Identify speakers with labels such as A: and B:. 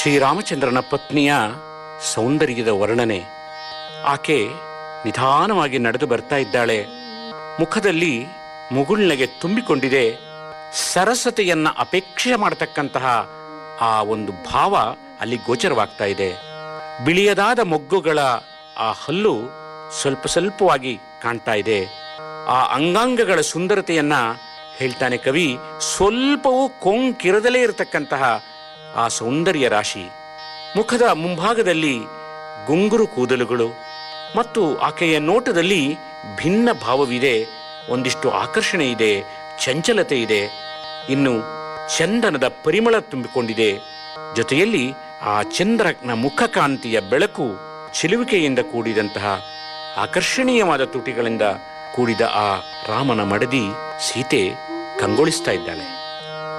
A: ಶ್ರೀರಾಮಚಂದ್ರನ ಪತ್ನಿಯ ಸೌಂದರ್ಯದ ವರ್ಣನೆ ಆಕೆ ನಿಧಾನವಾಗಿ ನಡೆದು ಬರ್ತಾ ಇದ್ದಾಳೆ ಮುಖದಲ್ಲಿ ಮುಗುಳ್ನಗೆ ತುಂಬಿಕೊಂಡಿದೆ ಸರಸತೆಯನ್ನ ಅಪೇಕ್ಷೆ ಮಾಡತಕ್ಕಂತಹ ಆ ಒಂದು ಭಾವ ಅಲ್ಲಿ ಗೋಚರವಾಗ್ತಾ ಇದೆ ಬಿಳಿಯದಾದ ಮೊಗ್ಗುಗಳ ಆ ಹಲ್ಲು ಸ್ವಲ್ಪ ಸ್ವಲ್ಪವಾಗಿ ಕಾಣ್ತಾ ಇದೆ ಆ ಅಂಗಾಂಗಗಳ ಸುಂದರತೆಯನ್ನ ಹೇಳ್ತಾನೆ ಕವಿ ಸ್ವಲ್ಪವೂ ಕೊಂಕಿರದಲೇ ಇರತಕ್ಕಂತಹ ಆ ಸೌಂದರ್ಯ ರಾಶಿ ಮುಖದ ಮುಂಭಾಗದಲ್ಲಿ ಗುಂಗುರು ಕೂದಲುಗಳು ಮತ್ತು ಆಕೆಯ ನೋಟದಲ್ಲಿ ಭಿನ್ನ ಭಾವವಿದೆ ಒಂದಿಷ್ಟು ಆಕರ್ಷಣೆ ಇದೆ ಚಂಚಲತೆ ಇದೆ ಇನ್ನು ಚಂದನದ ಪರಿಮಳ ತುಂಬಿಕೊಂಡಿದೆ ಜೊತೆಯಲ್ಲಿ ಆ ಚಂದ್ರನ ಮುಖಕಾಂತಿಯ ಬೆಳಕು ಚಿಲುವಿಕೆಯಿಂದ ಕೂಡಿದಂತಹ ಆಕರ್ಷಣೀಯವಾದ ತುಟಿಗಳಿಂದ ಕೂಡಿದ ಆ ರಾಮನ ಮಡದಿ ಸೀತೆ ಕಂಗೊಳಿಸ್ತಾ ಇದ್ದಾಳೆ